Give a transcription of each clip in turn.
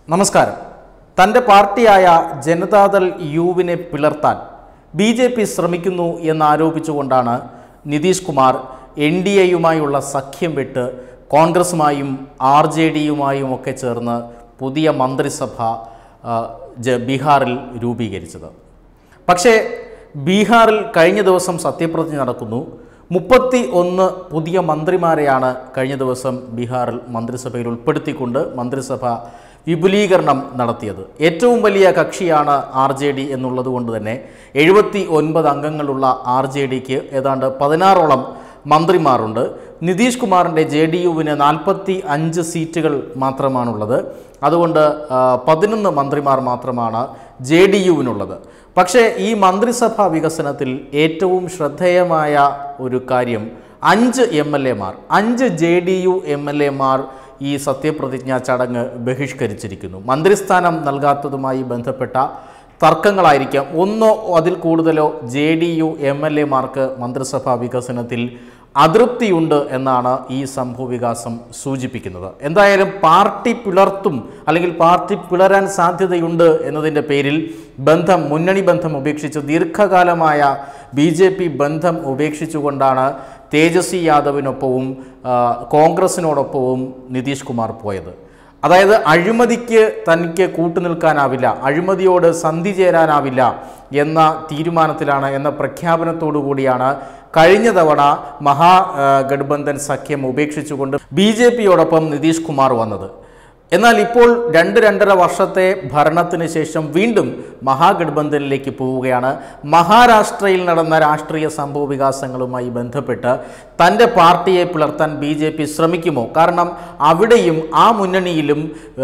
നമസ്കാരം തൻ്റെ പാർട്ടിയായ Janata Dal യുവിനെ പിളർത്താൻ B J P ശ്രമിക്കുന്നു എന്നാരോപിച്ചുകൊണ്ടാണ് നിതീഷ് കുമാർ എൻ ഡി എയുമായുള്ള സഖ്യം വിട്ട് കോൺഗ്രസുമായും ആർ ജെ ഡിയുമായും ഒക്കെ ചേർന്ന് പുതിയ മന്ത്രിസഭ ആ, ജ- ബീഹാറിൽ രൂപീകരിച്ചത് പക്ഷേ ബീഹാറിൽ കഴിഞ്ഞ ദിവസം സത്യപ്രതിജ്ഞ നടക്കുന്നു മുപ്പത്തി ഒന്ന് പുതിയ മന്ത്രിമാരെയാണ് കഴിഞ്ഞ ദിവസം ബീഹാറിൽ മന്ത്രിസഭയിൽ ഉൾപ്പെടുത്തിക്കൊണ്ട് മന്ത്രിസഭ വിപുലീകരണം നടത്തിയത് ഏറ്റവും വലിയ കക്ഷിയാണ് ആർ ജെ ഡി എന്നുള്ളത് കൊണ്ട് തന്നെ എഴുപത്തി ഒൻപത് അംഗങ്ങളുള്ള ആർ ജെ ഡിക്ക് ഏതാണ്ട് പതിനാറോളം മന്ത്രിമാരുണ്ട് നിതീഷ് കുമാറിൻ്റെ ജെ ഡി യുവിന് നാൽപ്പത്തി അഞ്ച് സീറ്റുകൾ മാത്രമാണുള്ളത് അതുകൊണ്ട് ആ, പതിനൊന്ന് മന്ത്രിമാർ മാത്രമാണ് ജെ ഡി യുവിനുള്ളത് പക്ഷേ ഈ മന്ത്രിസഭാ വികസനത്തിൽ ഏറ്റവും ശ്രദ്ധേയമായ ഒരു കാര്യം അഞ്ച് എം എൽ എമാർ അഞ്ച് J D U M L എമാർ ഈ സത്യപ്രതിജ്ഞാ ചടങ്ങ് ബഹിഷ്കരിച്ചിരിക്കുന്നു മന്ത്രിസ്ഥാനം നൽകാത്തതുമായി ബന്ധപ്പെട്ട തർക്കങ്ങളായിരിക്കാം ഒന്നോ അതിൽ കൂടുതലോ J D U M L എമാർക്ക് മന്ത്രിസഭാ വികസനത്തിൽ അതൃപ്തിയുണ്ട് എന്നാണ് ഈ സംഭവവികാസം സൂചിപ്പിക്കുന്നത് എന്തായാലും പാർട്ടി പിളർത്തും അല്ലെങ്കിൽ പാർട്ടി പിളരാൻ സാധ്യതയുണ്ട് എന്നതിൻ്റെ പേരിൽ ബന്ധം മുന്നണി ബന്ധം ഉപേക്ഷിച്ച് ദീർഘകാലമായ ബി ജെ പി ബന്ധം ഉപേക്ഷിച്ചുകൊണ്ടാണ് തേജസ്വി യാദവിനൊപ്പവും ആ, കോൺഗ്രസിനോടൊപ്പവും നിതീഷ് കുമാർ പോയത് അതായത് അഴിമതിക്ക് തനിക്ക് കൂട്ടുനിൽക്കാനാവില്ല അഴിമതിയോട് സന്ധി ചേരാനാവില്ല എന്ന തീരുമാനത്തിലാണ് എന്ന പ്രഖ്യാപനത്തോടു കൂടിയാണ് കഴിഞ്ഞ തവണ മഹാ ആ, ഗഠബന്ധൻ സഖ്യം ഉപേക്ഷിച്ചുകൊണ്ട് ബി ജെ പിയോടൊപ്പം നിതീഷ് കുമാർ വന്നത് എന്നാൽ ഇപ്പോൾ രണ്ട് രണ്ടര വർഷത്തെ ഭരണത്തിന് ശേഷം വീണ്ടും മഹാഗഠബന്ധനിലേക്ക് പോവുകയാണ് മഹാരാഷ്ട്രയിൽ നടന്ന രാഷ്ട്രീയ സംഭവ വികാസങ്ങളുമായി ബന്ധപ്പെട്ട് തൻ്റെ പാർട്ടിയെ പിളർത്താൻ ബി ജെ പി ശ്രമിക്കുമോ കാരണം അവിടെയും ആ മുന്നണിയിലും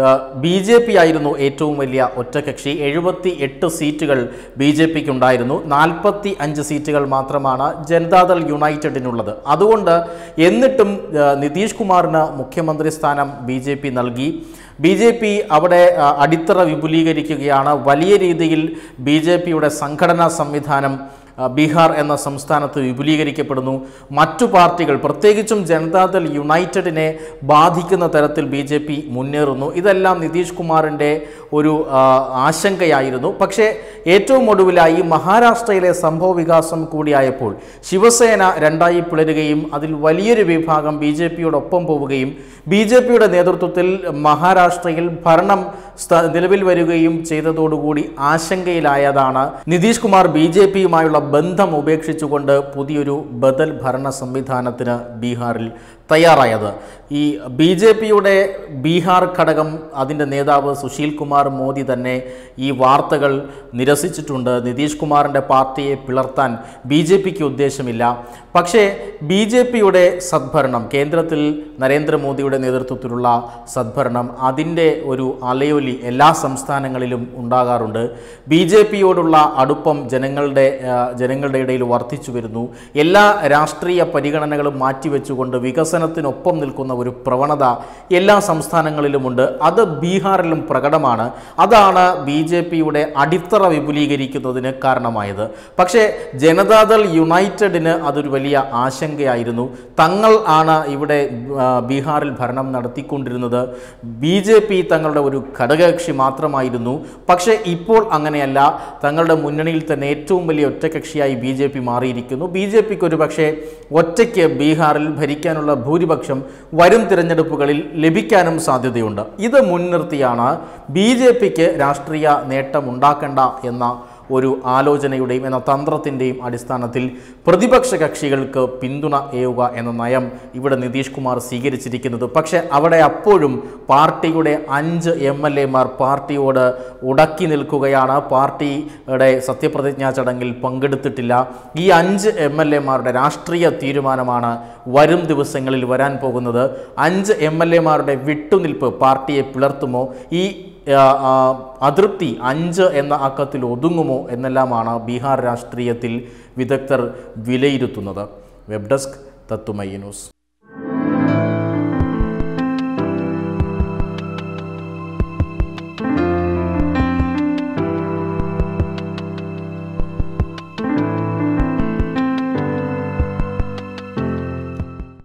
ബി ജെ പി ആയിരുന്നു ഏറ്റവും വലിയ ഒറ്റകക്ഷി എഴുപത്തി എട്ട് സീറ്റുകൾ ബി ജെ പിക്ക് ഉണ്ടായിരുന്നു നാൽപ്പത്തി അഞ്ച് സീറ്റുകൾ മാത്രമാണ് ജനതാദൾ യുണൈറ്റഡിനുള്ളത് അതുകൊണ്ട് എന്നിട്ടും ആ, നിതീഷ് കുമാറിന് മുഖ്യമന്ത്രി സ്ഥാനം ബി ജെ പി നൽകി ബി ജെ പി അവിടെ ആ, അടിത്തറ വിപുലീകരിക്കുകയാണ് വലിയ രീതിയിൽ ബി ജെ പിയുടെ സംഘടനാ സംവിധാനം ആ, ബീഹാർ എന്ന സംസ്ഥാനത്ത് വിപുലീകരിക്കപ്പെടുന്നു മറ്റു പാർട്ടികൾ പ്രത്യേകിച്ചും ജനതാദൾ യുണൈറ്റഡിനെ ബാധിക്കുന്ന തരത്തിൽ ബി ജെ പി മുന്നേറുന്നു ഇതെല്ലാം നിതീഷ് കുമാറിൻ്റെ ഒരു ആ, ആശങ്കയായിരുന്നു പക്ഷേ ഏറ്റവും ഒടുവിലായി മഹാരാഷ്ട്രയിലെ സംഭവ വികാസം കൂടിയായപ്പോൾ ശിവസേന രണ്ടായി പിളരുകയും അതിൽ വലിയൊരു വിഭാഗം ബി ജെ പിയോടൊപ്പം പോവുകയും ബി ജെ പിയുടെ നേതൃത്വത്തിൽ മഹാരാഷ്ട്രയിൽ ഭരണം സ്ഥ- നിലവിൽ വരികയും ചെയ്തതോടുകൂടി ആശങ്കയിലായതാണ് നിതീഷ് കുമാർ ബി ജെ പിയുമായുള്ള ബന്ധം ഉപേക്ഷിച്ചുകൊണ്ട് പുതിയൊരു ബദൽ ഭരണ സംവിധാനത്തിന് ബീഹാറിൽ തയ്യാറായത് ഈ ബി ജെ പിയുടെ ബീഹാർ ഘടകം അതിൻ്റെ നേതാവ് സുശീൽ കുമാർ മോദി തന്നെ ഈ വാർത്തകൾ നിരസിച്ചിട്ടുണ്ട് നിതീഷ് കുമാറിൻ്റെ പാർട്ടിയെ പിളർത്താൻ ബി ജെ പിക്ക് ഉദ്ദേശമില്ല പക്ഷേ ബി ജെ പിയുടെ സദ്ഭരണം കേന്ദ്രത്തിൽ നരേന്ദ്രമോദിയുടെ നേതൃത്വത്തിലുള്ള സദ്ഭരണം അതിൻ്റെ ഒരു അലയൊലി എല്ലാ സംസ്ഥാനങ്ങളിലും ഉണ്ടാകാറുണ്ട് ബി ജെ പിയോടുള്ള അടുപ്പം ജനങ്ങളുടെ ആ, ജനങ്ങളുടെ ഇടയിൽ വർദ്ധിച്ചു വരുന്നു എല്ലാ രാഷ്ട്രീയ പരിഗണനകളും മാറ്റിവെച്ചുകൊണ്ട് വികസനത്തിനൊപ്പം നിൽക്കുന്ന ഒരു പ്രവണത എല്ലാ സംസ്ഥാനങ്ങളിലുമുണ്ട് അത് ബീഹാറിലും പ്രകടമാണ് അതാണ് ബി ജെ പിയുടെ അടിത്തറ വിപുലീകരിക്കുന്നതിന് കാരണമായത് പക്ഷേ ജനതാദൾ യുണൈറ്റഡിന് അതൊരു വലിയ ആശങ്കയായിരുന്നു തങ്ങൾ ആണ് ഇവിടെ ആ, ബീഹാറിൽ ഭരണം നടത്തിക്കൊണ്ടിരുന്നത് ബി ജെ പി തങ്ങളുടെ ഒരു ഘടകകക്ഷി മാത്രമായിരുന്നു പക്ഷേ ഇപ്പോൾ അങ്ങനെയല്ല തങ്ങളുടെ മുന്നണിയിൽ തന്നെ ഏറ്റവും വലിയ ഒറ്റകക്ഷിയായി ബി ജെ പി മാറിയിരിക്കുന്നു ബി ജെ പിക്ക് ഒരു പക്ഷേ ഒറ്റയ്ക്ക് ബീഹാറിൽ ഭരിക്കാനുള്ള ഭൂരിപക്ഷം വരും തിരഞ്ഞെടുപ്പുകളിൽ ലഭിക്കാനും സാധ്യതയുണ്ട് ഇത് മുൻനിർത്തിയാണ് ബി ജെ പിക്ക് രാഷ്ട്രീയ നേട്ടം ഉണ്ടാക്കേണ്ട എന്ന ഒരു ആലോചനയുടെയും എന്ന തന്ത്രത്തിൻ്റെയും അടിസ്ഥാനത്തിൽ പ്രതിപക്ഷ കക്ഷികൾക്ക് പിന്തുണ ഏവുക എന്ന നയം ഇവിടെ നിതീഷ് കുമാർ സ്വീകരിച്ചിരിക്കുന്നത് പക്ഷേ അവിടെ അപ്പോഴും പാർട്ടിയുടെ അഞ്ച് എം എൽ എമാർ പാർട്ടിയോട് ഉടക്കി നിൽക്കുകയാണ് പാർട്ടിയുടെ സത്യപ്രതിജ്ഞാ ചടങ്ങിൽ പങ്കെടുത്തിട്ടില്ല ഈ അഞ്ച് എം എൽ എമാരുടെ രാഷ്ട്രീയ തീരുമാനമാണ് വരും ദിവസങ്ങളിൽ വരാൻ പോകുന്നത് അഞ്ച് എം എൽ എമാരുടെ വിട്ടുനിൽപ്പ് പാർട്ടിയെ പിളർത്തുമോ ഈ ആ, ആ, അതൃപ്തി അഞ്ച് എന്ന അക്കത്തിൽ ഒതുങ്ങുമോ എന്നെല്ലാമാണ് ബീഹാർ രാഷ്ട്രീയത്തിൽ വിദഗ്ധർ വിലയിരുത്തുന്നത് വെബ് ഡെസ്ക് തത്തുമൈ ന്യൂസ്